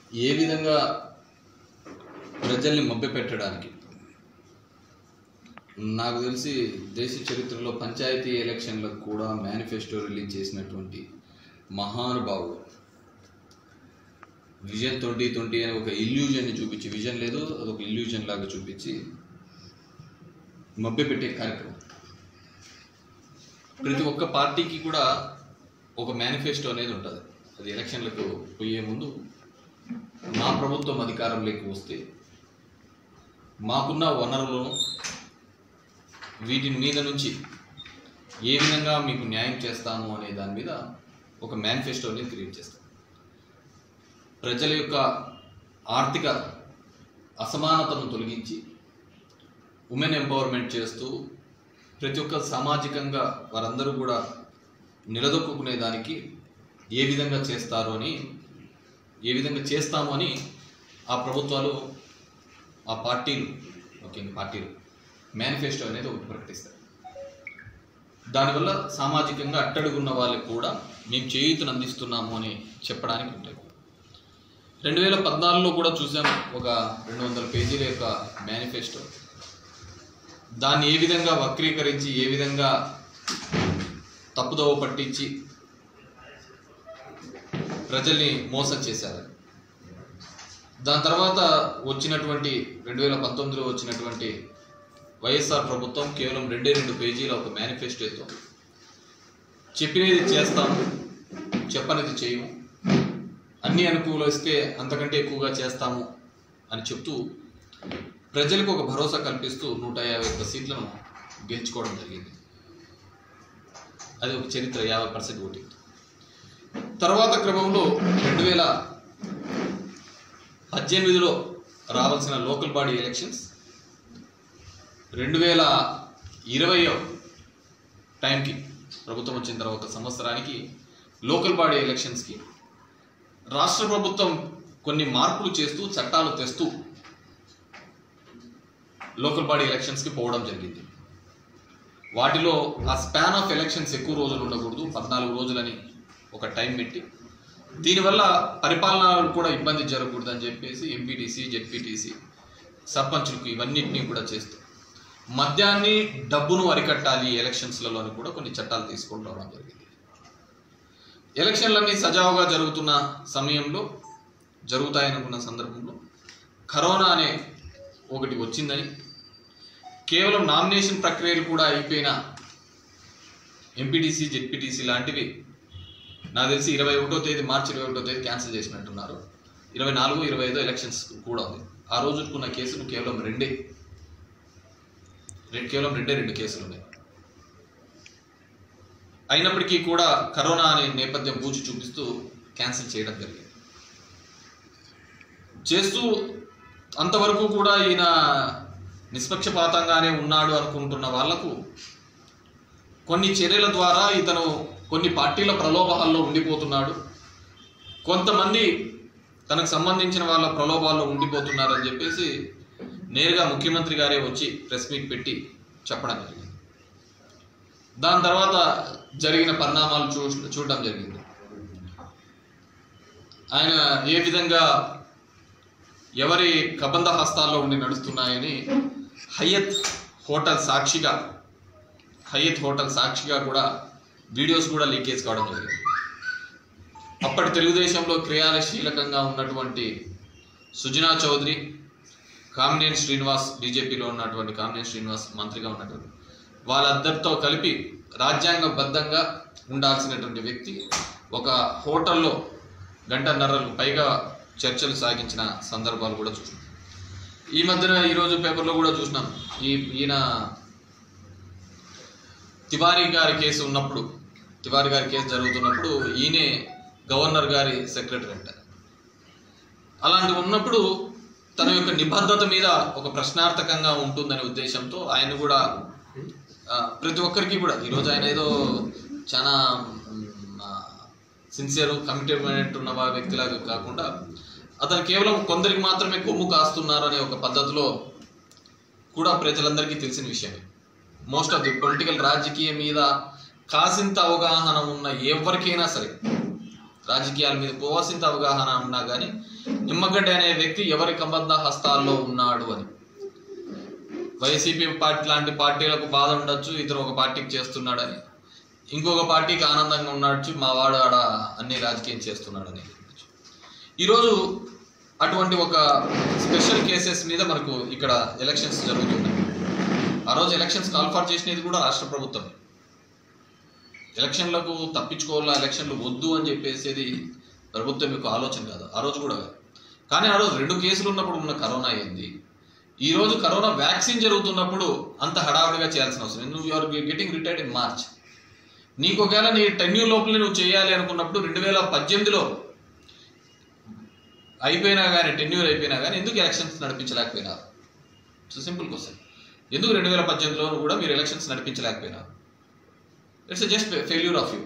ఏ విధంగా ప్రజల్ని మభ్యపెట్టడానికి నాకు తెలిసి దేశ చరిత్రలో పంచాయతీ ఎలక్షన్లకు కూడా మేనిఫెస్టో రిలీజ్ చేసినటువంటి మహానుభావుడు విజన్ ట్వంటీ ట్వంటీ అని ఒక ఇల్యూజన్ని చూపించి విజన్ లేదు అదొక ఇల్యూజన్ లాగా చూపించి మభ్యపెట్టే కార్యక్రమం ప్రతి ఒక్క పార్టీకి కూడా ఒక మేనిఫెస్టో అనేది ఉంటుంది అది ఎలక్షన్లకు పోయే ముందు మా ప్రభుత్వం అధికారంలోకి వస్తే మాకున్న వనరులను వీటి మీద నుంచి ఏ విధంగా మీకు న్యాయం చేస్తాము అనే దాని మీద ఒక మేనిఫెస్టో అనేది క్రియేట్ చేస్తాం ప్రజల యొక్క ఆర్థిక అసమానతను తొలగించి ఉమెన్ ఎంపవర్మెంట్ చేస్తూ ప్రతి ఒక్క సామాజికంగా వారందరూ కూడా నిలదొక్కునే దానికి ఏ విధంగా చేస్తారు అని ఏ విధంగా చేస్తాము అని ఆ ప్రభుత్వాలు ఆ పార్టీలు ముఖ్యంగా పార్టీలు మేనిఫెస్టో అనేది ఒకటి ప్రకటిస్తారు దానివల్ల సామాజికంగా అట్టడుగున్న వాళ్ళకి కూడా మేము చేయూతను అందిస్తున్నాము అని చెప్పడానికి ఉంటుంది రెండు వేల పద్నాలుగులో కూడా చూసాం ఒక రెండు వందల పేజీల యొక్క మేనిఫెస్టో దాన్ని ఏ విధంగా వక్రీకరించి ఏ విధంగా తప్పుదోవ పట్టించి ప్రజల్ని మోసం చేశారు దాని తర్వాత వచ్చినటువంటి రెండు వేల పంతొమ్మిదిలో వచ్చినటువంటి వైఎస్ఆర్ ప్రభుత్వం కేవలం రెండే రెండు పేజీల ఒక మేనిఫెస్టోతో చెప్పినది చేస్తాము చెప్పనిది చేయము అన్ని అనుకూలిస్తే అంతకంటే ఎక్కువగా చేస్తాము అని చెప్తూ ప్రజలకు ఒక భరోసా కల్పిస్తూ నూట యాభై ఒక్క సీట్లను గెలుచుకోవడం జరిగింది అది ఒక చరిత్ర యాభై పర్సెంట్ ఓటింగ్ తర్వాత క్రమంలో రెండు వేల పద్దెనిమిదిలో రావాల్సిన లోకల్ బాడీ ఎలక్షన్స్ రెండు వేల ఇరవై టైంకి ప్రభుత్వం వచ్చిన తర్వాత ఒక సంవత్సరానికి లోకల్ బాడీ ఎలక్షన్స్కి రాష్ట్ర ప్రభుత్వం కొన్ని మార్పులు చేస్తూ చట్టాలు తెస్తూ లోకల్ బాడీ ఎలక్షన్స్కి పోవడం జరిగింది వాటిలో ఆ స్పాన్ ఆఫ్ ఎలక్షన్స్ ఎక్కువ రోజులు ఉండకూడదు పద్నాలుగు రోజులని ఒక టైం పెట్టి దీనివల్ల పరిపాలన కూడా ఇబ్బంది జరగకూడదు అని చెప్పేసి ఎంపీటీసీ జెడ్పీటీసీ సర్పంచులకు ఇవన్నిటినీ కూడా చేస్తూ మద్యాన్ని డబ్బును అరికట్టాలి ఎలక్షన్స్లలో అని కూడా కొన్ని చట్టాలు తీసుకొని రావడం జరిగింది ఎలక్షన్లన్నీ సజావుగా జరుగుతున్న సమయంలో జరుగుతాయనుకున్న సందర్భంలో కరోనా అనే ఒకటి వచ్చిందని కేవలం నామినేషన్ ప్రక్రియలు కూడా అయిపోయిన ఎంపీటీసీ జెడ్పీటీసీ లాంటివి నాకు తెలిసి ఇరవై ఒకటో తేదీ మార్చి ఇరవై ఒకటో తేదీ క్యాన్సిల్ చేసినట్టున్నారు ఇరవై నాలుగు ఇరవై ఐదో ఎలక్షన్స్ కూడా ఉంది ఆ రోజుకున్న కేసులు కేవలం రెండే రెండు కేవలం రెండే రెండు కేసులు ఉన్నాయి అయినప్పటికీ కూడా కరోనా అనే నేపథ్యం పూచి చూపిస్తూ క్యాన్సిల్ చేయడం జరిగింది చేస్తూ అంతవరకు కూడా ఈయన నిష్పక్షపాతంగానే ఉన్నాడు అనుకుంటున్న వాళ్లకు కొన్ని చర్యల ద్వారా ఇతను కొన్ని పార్టీల ప్రలోభాల్లో ఉండిపోతున్నాడు కొంతమంది తనకు సంబంధించిన వాళ్ళ ప్రలోభాల్లో ఉండిపోతున్నారని చెప్పేసి నేరుగా ముఖ్యమంత్రి గారే వచ్చి ప్రెస్ మీట్ పెట్టి చెప్పడం జరిగింది దాని తర్వాత జరిగిన పరిణామాలు చూ చూడడం జరిగింది ఆయన ఏ విధంగా ఎవరి కబంధ హస్తాల్లో ఉండి నడుస్తున్నాయని హయత్ హోటల్ సాక్షిగా హయత్ హోటల్ సాక్షిగా కూడా వీడియోస్ కూడా లీకేజ్ కావడం జరిగింది అప్పటి తెలుగుదేశంలో క్రియాశీలకంగా ఉన్నటువంటి సుజనా చౌదరి కామినేని శ్రీనివాస్ బీజేపీలో ఉన్నటువంటి కామినేని శ్రీనివాస్ మంత్రిగా ఉన్నటువంటి వాళ్ళందరితో కలిపి రాజ్యాంగబద్ధంగా ఉండాల్సినటువంటి వ్యక్తి ఒక హోటల్లో గంటన్నరలు పైగా చర్చలు సాగించిన సందర్భాలు కూడా చూసినాం ఈ మధ్యన ఈరోజు పేపర్లో కూడా చూసినాం ఈ ఈయన తివారీ గారి కేసు ఉన్నప్పుడు తివారీ గారి కేసు జరుగుతున్నప్పుడు ఈయనే గవర్నర్ గారి సెక్రటరీ అంట అలాంటి ఉన్నప్పుడు తన యొక్క నిబద్ధత మీద ఒక ప్రశ్నార్థకంగా ఉంటుందనే ఉద్దేశంతో ఆయన కూడా ఆ, ప్రతి ఒక్కరికి కూడా ఈరోజు ఆయన ఏదో చాలా సిన్సియర్ కమిటెడ్మెంట్ ఉన్న వా- వ్యక్తిలాగా కాకుండా అతను కేవలం కొందరికి మాత్రమే కొమ్ము కాస్తున్నారు అనే ఒక పద్ధతిలో కూడా ప్రజలందరికీ తెలిసిన విషయమే మోస్ట్ ఆఫ్ ది పొలిటికల్ రాజకీయం మీద కాసింత అవగాహన ఉన్న ఎవరికైనా సరే రాజకీయాల మీద పోవాల్సింత అవగాహన ఉన్నా కానీ నిమ్మగడ్డ అనే వ్యక్తి ఎవరి కంబంధ హస్తాల్లో ఉన్నాడు అని వైసీపీ పార్టీ లాంటి పార్టీలకు బాధ ఉండొచ్చు ఇతను ఒక పార్టీకి చేస్తున్నాడని ఇంకొక పార్టీకి ఆనందంగా ఉండొచ్చు మా వాడు ఆడ అన్ని రాజకీయం చేస్తున్నాడని ఈరోజు అటువంటి ఒక స్పెషల్ కేసెస్ మీద మనకు ఇక్కడ ఎలక్షన్స్ జరుగుతున్నాయి ఆ రోజు ఎలక్షన్స్ కాల్ఫార్ చేసినది కూడా రాష్ట్ర ప్రభుత్వమే ఎలక్షన్లకు తప్పించుకోవాలా ఎలక్షన్లు వద్దు అని చెప్పేసేది ప్రభుత్వం యొక్క ఆలోచన కాదు ఆ రోజు కూడా కాదు కానీ ఆ రోజు రెండు కేసులు ఉన్నప్పుడు ఉన్న కరోనా ఏంది ఈ రోజు కరోనా వ్యాక్సిన్ జరుగుతున్నప్పుడు అంత హడావుడిగా చేయాల్సిన అవసరం నువ్వు you are getting retired in March నీకు ఒకవేళ నీ టెన్యూ లోపల నువ్వు చేయాలి అనుకున్నప్పుడు రెండు వేల పద్దెనిమిదిలో అయిపోయినా కానీ టెన్యూర్ అయిపోయినా కానీ ఎందుకు ఎలక్షన్స్ నడిపించలేకపోయినారు సో సింపుల్ క్వశ్చన్ ఎందుకు రెండు వేల పద్దెనిమిదిలో కూడా మీరు ఎలక్షన్స్ నడిపించలేకపోయినారు it's just failure of you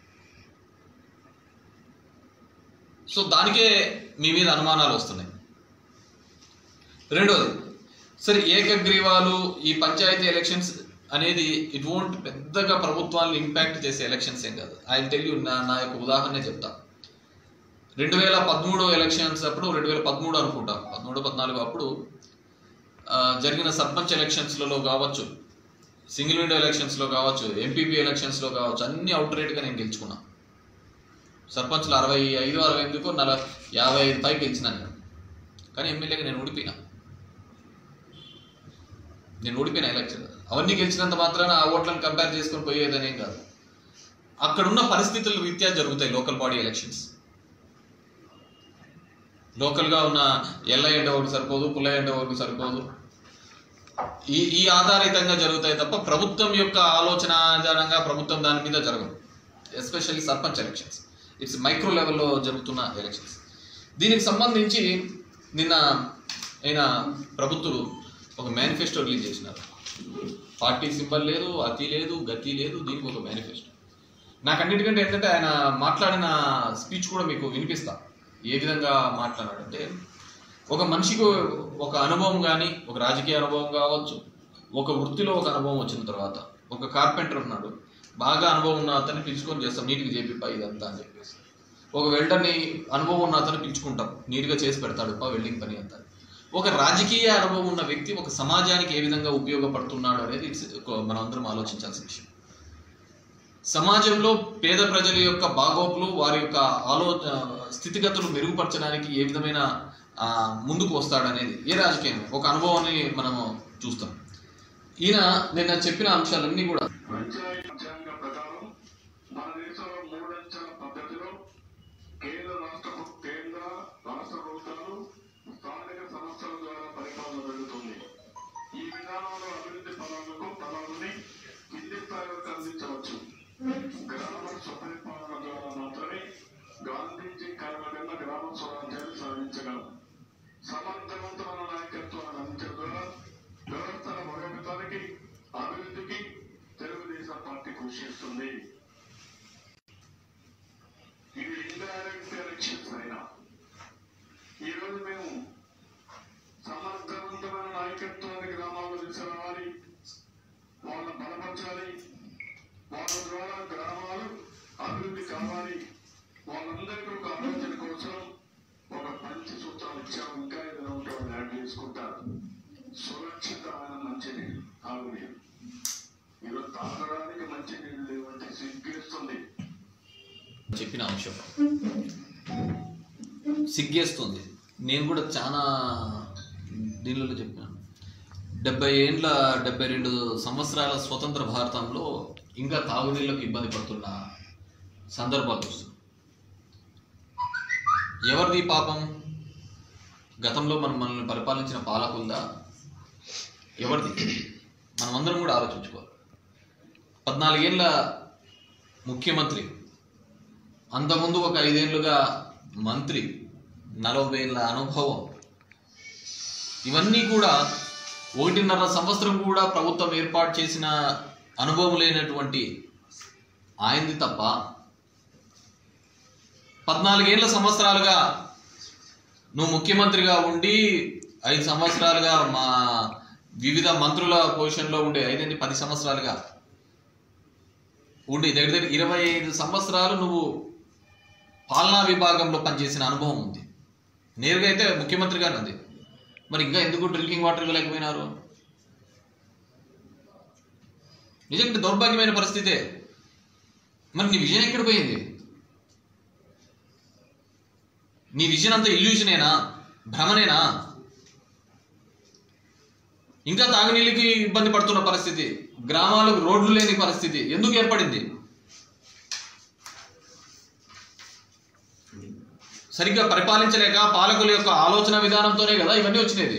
so దానికే మీ మీద అనుమానాలు వస్తున్నాయి రెండోది సరే ఏకగ్రీవాలు ఈ పంచాయతీ ఎలక్షన్స్ అనేది ఇట్ వోంట్ పెద్దగా ప్రభుత్వాన్ని ఇంపాక్ట్ చేసే ఎలక్షన్స్ ఏం కాదు ఐ టెల్ యూ నా నా యొక్క ఉదాహరణ చెప్తా రెండు వేల పదమూడు ఎలక్షన్స్ అప్పుడు రెండు వేల పదమూడు అనుకుంటా పదమూడు పద్నాలుగు అప్పుడు ఆ, జరిగిన సర్పంచ్ ఎలక్షన్స్లలో కావచ్చు సింగిల్ విండో ఎలక్షన్స్లో కావచ్చు ఎంపీపీ ఎలక్షన్స్లో కావచ్చు అన్ని అవుట్ రేట్గా నేను గెలుచుకున్నా సర్పంచ్లు అరవై ఐదు అరవై ఎనిమిదికో నలభై యాభై ఐదు పైకి గెలిచినాను నేను కానీ ఎమ్మెల్యేగా నేను ఓడిపోయినా నేను ఓడిపోయిన ఎలక్షన్ అవన్నీ గెలిచినంత మాత్రాన ఆ ఓట్లను కంపేర్ చేసుకొని పోయేదనేం కాదు అక్కడున్న పరిస్థితుల రీత్యా జరుగుతాయి లోకల్ బాడీ ఎలక్షన్స్ లోకల్గా ఉన్న ఎల్ల ఎండ ఒకటి సరిపోదు పుల్ల ఎండ ఒకటి సరిపోదు ఈ ఈ ఆధారితంగా జరుగుతాయి తప్ప ప్రభుత్వం యొక్క ఆలోచన ఆధారంగా ప్రభుత్వం దాని మీద జరగదు especially sarpanch elections it's micro లెవెల్లో జరుగుతున్న ఎలక్షన్స్ దీనికి సంబంధించి నిన్న అయిన ప్రభుత్వం ఒక మేనిఫెస్టో రిలీజ్ చేసినారు పార్టీ సింబల్ లేదు అతి లేదు గతి లేదు దీనికి ఒక మేనిఫెస్టో నాకు అన్నిటికంటే ఏంటంటే ఆయన మాట్లాడిన స్పీచ్ కూడా మీకు వినిపిస్తా ఏ విధంగా మాట్లాడాడంటే ఒక మనిషికి ఒక అనుభవం కానీ ఒక రాజకీయ అనుభవం కావచ్చు ఒక వృత్తిలో ఒక అనుభవం వచ్చిన తర్వాత ఒక కార్పెంటర్ ఉన్నాడు బాగా అనుభవం ఉన్న అతన్ని పిలుచుకొని చేస్తాం నీట్గా చేపిపా ఇదంతా అని చెప్పేసి ఒక వెల్డర్ని అనుభవం ఉన్న అతను పిలుచుకుంటాం నీట్గా చేసి పెడతాడు పా వెల్డింగ్ పని అంతా ఒక రాజకీయ అనుభవం ఉన్న వ్యక్తి ఒక సమాజానికి ఏ విధంగా ఉపయోగపడుతున్నాడు అనేది ఇట్స్ మనం అందరం ఆలోచించాల్సిన విషయం సమాజంలో పేద ప్రజల యొక్క బాగోపులు వారి యొక్క ఆలో స్థితిగతులు మెరుగుపరచడానికి ఏ విధమైన ఆ, ముందుకు వస్తాడనేది ఏ రాజకీయం ఒక అనుభవాన్ని మనము చూస్తాం ఈయన నిన్న చెప్పిన అంశాలన్నీ కూడా పంచాయతీ రాజ్యాంగ ప్రకారం మన దేశంలో మూడంచెల పద్ధతిలో కేంద్ర రాష్ట్ర ప్ర- కేంద్ర రాష్ట్ర ప్రభుత్వాలు స్థానిక సంస్థల ద్వారా పరిపాలన జరుగుతుంది ఈ విధానంలో అభివృద్ధి ఫలాలకు ఫలాలని కింది స్థాయి వరకు అందించవచ్చు గ్రామ స్వపరిపాలన ద్వారా మాత్రమే గాంధీజీ కలగన్న గ్రామ స్వరాజ్యాన్ని సాధించగలం సమర్థవంతమైన నాయకత్వాన్ని అందించడం ద్వారా వ్యవస్థల బలోపేతానికి అభివృద్ధికి తెలుగుదేశం పార్టీ కృషి చేస్తుంది ఇది ఇండైరెక్ట్ ఎలక్షన్స్ అయినా ఈరోజు మేము సమర్థవంతమైన నాయకత్వాన్ని గ్రామాల్లో తీసుకురావాలి వాళ్ళని బలపరచాలి వాళ్ళ ద్వారా గ్రామాలు అభివృద్ధి కావాలి వాళ్ళందరికీ ఒక ఆలోచన కోసం ఒక పంచి సూత్రాలు ఇచ్చాము ఇంకా ఏదైనా ఉంటే వాళ్ళు యాడ్ చేసుకుంటారు సురక్షితమైన మంచినీళ్ళు తాగునీరు ఈరోజు తాగడానికి మంచినీళ్ళు లేవంటే సిగ్గేస్తుంది చెప్పిన అంశం సిగ్గేస్తుంది నేను కూడా చాలా దీనిలో చెప్పాను డెబ్బై ఏండ్ల డెబ్బై రెండు సంవత్సరాల స్వతంత్ర భారతంలో ఇంకా తాగునీళ్ళకు ఇబ్బంది పడుతున్న సందర్భాలు వస్తున్నాయి ఎవరిది పాపం గతంలో మనం మనల్ని పరిపాలించిన పాలకులదా ఎవరిది మనమందరం కూడా ఆలోచించుకోవాలి పద్నాలుగేళ్ళ ముఖ్యమంత్రి అంతకుముందు ఒక ఐదేళ్లుగా మంత్రి నలభై ఏళ్ళ అనుభవం ఇవన్నీ కూడా ఒకటిన్నర సంవత్సరం కూడా ప్రభుత్వం ఏర్పాటు చేసిన అనుభవం లేనటువంటి ఆయనది తప్ప పద్నాలుగేళ్ల సంవత్సరాలుగా నువ్వు ముఖ్యమంత్రిగా ఉండి ఐదు సంవత్సరాలుగా మా వివిధ మంత్రుల పొజిషన్లో ఉండే ఐదేంటి పది సంవత్సరాలుగా ఉండి దగ్గర దగ్గర ఇరవై ఐదు సంవత్సరాలు నువ్వు పాలనా విభాగంలో పనిచేసిన అనుభవం ఉంది నేరుగా అయితే ముఖ్యమంత్రిగానే ఉంది మరి ఇంకా ఎందుకు డ్రింకింగ్ వాటర్ ఇవ్వలేకపోయినారు నిజంగా దౌర్భాగ్యమైన పరిస్థితే మరి నీ విజయం ఎక్కడ పోయింది నీ విజన్ అంతా ఇల్యూజనేనా భ్రమనేనా ఇంకా తాగునీళ్ళకి ఇబ్బంది పడుతున్న పరిస్థితి గ్రామాలకు రోడ్లు లేని పరిస్థితి ఎందుకు ఏర్పడింది సరిగ్గా పరిపాలించలేక పాలకుల యొక్క ఆలోచన విధానంతోనే కదా ఇవన్నీ వచ్చినది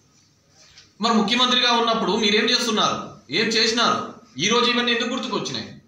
మరి ముఖ్యమంత్రిగా ఉన్నప్పుడు మీరేం చేస్తున్నారు ఏం చేసినారు ఈ రోజు ఇవన్నీ ఎందుకు గుర్తుకొచ్చినాయి